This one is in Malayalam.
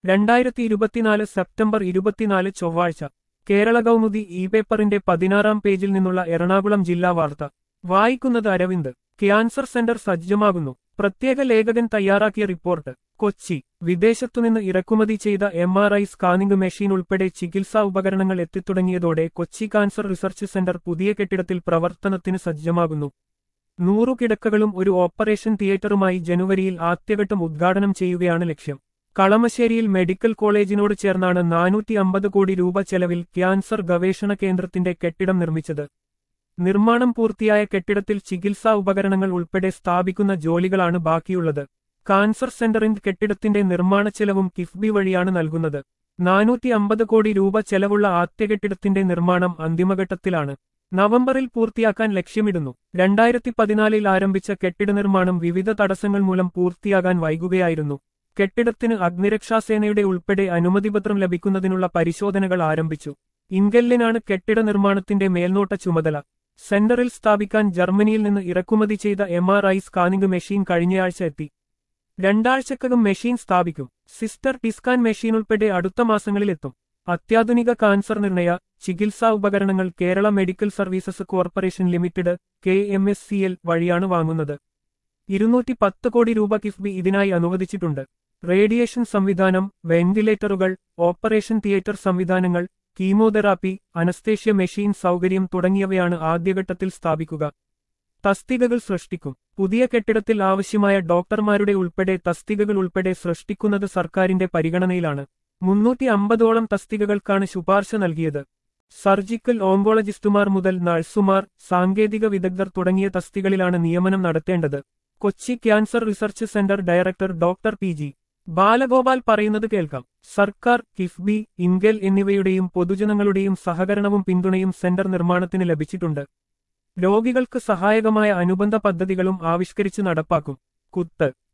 രണ്ടായിരത്തി ഇരുപത്തിനാല് സെപ്റ്റംബർ ഇരുപത്തിനാല് ചൊവ്വാഴ്ച കേരള കൗമുദി ഇ പേപ്പറിന്റെ പതിനാറാം പേജിൽ നിന്നുള്ള എറണാകുളം ജില്ലാ വാർത്ത വായിക്കുന്നത് അരവിന്ദ് ക്യാൻസർ സെന്റർ സജ്ജമാകുന്നു പ്രത്യേക ലേഖകൻ തയ്യാറാക്കിയ റിപ്പോർട്ട് കൊച്ചി വിദേശത്തുനിന്ന് ഇറക്കുമതി ചെയ്ത M R I scanning machine ഉൾപ്പെടെ ചികിത്സാ ഉപകരണങ്ങൾ എത്തിത്തുടങ്ങിയതോടെ കൊച്ചി കാൻസർ റിസർച്ച് സെന്റർ പുതിയ കെട്ടിടത്തിൽ പ്രവർത്തനത്തിന് സജ്ജമാകുന്നു നൂറു കിടക്കകളും ഒരു ഓപ്പറേഷൻ തിയേറ്ററുമായി ജനുവരിയിൽ ആദ്യഘട്ടം ഉദ്ഘാടനം ചെയ്യുകയാണ് ലക്ഷ്യം കളമശ്ശേരിയിൽ മെഡിക്കൽ കോളേജിനോട് ചേർന്നാണ് നാനൂറ്റി അമ്പത് കോടി രൂപ ചെലവിൽ ക്യാൻസർ ഗവേഷണ കേന്ദ്രത്തിന്റെ കെട്ടിടം നിർമ്മിച്ചത് നിർമ്മാണം പൂർത്തിയായ കെട്ടിടത്തിൽ ചികിത്സാ ഉപകരണങ്ങൾ ഉൾപ്പെടെ സ്ഥാപിക്കുന്ന ജോലികളാണ് ബാക്കിയുള്ളത് കാൻസർ സെന്ററിന്റെ കെട്ടിടത്തിന്റെ നിർമ്മാണ ചെലവും കിഫ്ബി വഴിയാണ് നൽകുന്നത് നാനൂറ്റി അമ്പത് കോടി രൂപ ചെലവുള്ള ആദ്യ കെട്ടിടത്തിന്റെ നിർമ്മാണം അന്തിമഘട്ടത്തിലാണ് നവംബറിൽ പൂർത്തിയാക്കാൻ ലക്ഷ്യമിടുന്നു രണ്ടായിരത്തി പതിനാലിൽ ആരംഭിച്ച കെട്ടിട നിർമ്മാണം വിവിധ തടസ്സങ്ങൾ മൂലം പൂർത്തിയാകാൻ വൈകുകയായിരുന്നു കെട്ടിടത്തിന് അഗ്നിരക്ഷാസേനയുടെ ഉൾപ്പെടെ അനുമതിപത്രം ലഭിക്കുന്നതിനുള്ള പരിശോധനകൾ ആരംഭിച്ചു ഇൻഗെല്ലിനാണ് കെട്ടിട നിർമ്മാണത്തിന്റെ മേൽനോട്ട ചുമതല സെന്ററിൽ സ്ഥാപിക്കാൻ ജർമ്മനിയിൽ നിന്ന് ഇറക്കുമതി ചെയ്ത M R I scanning machine കഴിഞ്ഞയാഴ്ച എത്തി രണ്ടാഴ്ചക്കകം മെഷീൻ സ്ഥാപിക്കും സിസ്റ്റർ ടിസ്കാൻ മെഷീൻ ഉൾപ്പെടെ അടുത്ത മാസങ്ങളിലെത്തും അത്യാധുനിക കാൻസർ നിർണയ ചികിത്സാ ഉപകരണങ്ങൾ Kerala medical services corporation limited K M S C L വഴിയാണ് വാങ്ങുന്നത് ഇരുന്നൂറ്റി പത്ത് കോടി രൂപ കിഫ്ബി ഇതിനായി അനുവദിച്ചിട്ടുണ്ട് റേഡിയേഷൻ സംവിധാനം വെന്റിലേറ്ററുകൾ ഓപ്പറേഷൻ തിയേറ്റർ സംവിധാനങ്ങൾ കീമോതെറാപ്പി അനസ്തേഷ്യ മെഷീൻ സൗകര്യം തുടങ്ങിയവയാണ് ആദ്യഘട്ടത്തിൽ സ്ഥാപിക്കുക തസ്തികകൾ സൃഷ്ടിക്കും പുതിയ കെട്ടിടത്തിൽ ആവശ്യമായ ഡോക്ടർമാരുടെ ഉൾപ്പെടെ തസ്തികകൾ ഉൾപ്പെടെ സൃഷ്ടിക്കുന്നത് സർക്കാരിന്റെ പരിഗണനയിലാണ് മുന്നൂറ്റി അമ്പതോളം തസ്തികകൾക്കാണ് ശുപാർശ നൽകിയത് സർജിക്കൽ ഓങ്കോളജിസ്റ്റുമാർ മുതൽ നഴ്സുമാർ സാങ്കേതിക വിദഗ്ധർ തുടങ്ങിയ തസ്തികളിലാണ് നിയമനം നടത്തേണ്ടത് Kochi cancer research centre director doctor P G Balagopal പറയുന്നത് കേൾക്കാം സർക്കാർ കിഫ്ബി ഇൻഗൽ എന്നിവയുടെയും പൊതുജനങ്ങളുടെയും സഹകരണവും പിന്തുണയും സെന്റർ നിർമ്മാണത്തിന് ലഭിച്ചിട്ടുണ്ട് രോഗികൾക്ക് സഹായകമായ അനുബന്ധ പദ്ധതികളും ആവിഷ്കരിച്ച് നടപ്പാക്കും കുത്ത്